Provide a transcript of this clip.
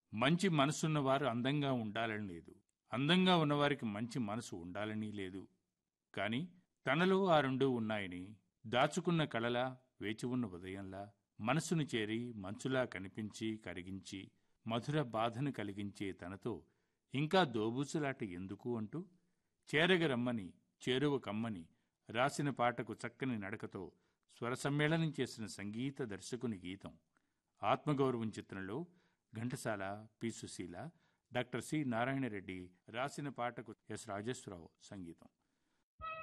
మంచి మనసున్నవారు అందంగా ఉండాలని లేదు అందంగా ఉన్నవారికి మంచి మనసు ఉండాలని లేదు కాని తనలో ఆ రెండూ ఉన్నాయని దాచుకున్న కళలా వేచి ఉన్న ఉదయంలా మనసును చేరి మంచులా కనిపించి కరిగించి మధుర బాధను కలిగించే తనతో ఇంకా దోబూచులాట ఎందుకు అంటూ చేరగ రమ్మని చేరువ కమ్మని రాసిన పాటకు చక్కని నడకతో స్వర సమ్మేళనం చేసిన సంగీత దర్శకుని గీతం ఆత్మగౌరవం చిత్రంలో Ghantasala P Susheela doctor C Narayana Reddy రాసిన పాటకు ఎస్ రాజేశ్వరరావు సంగీతం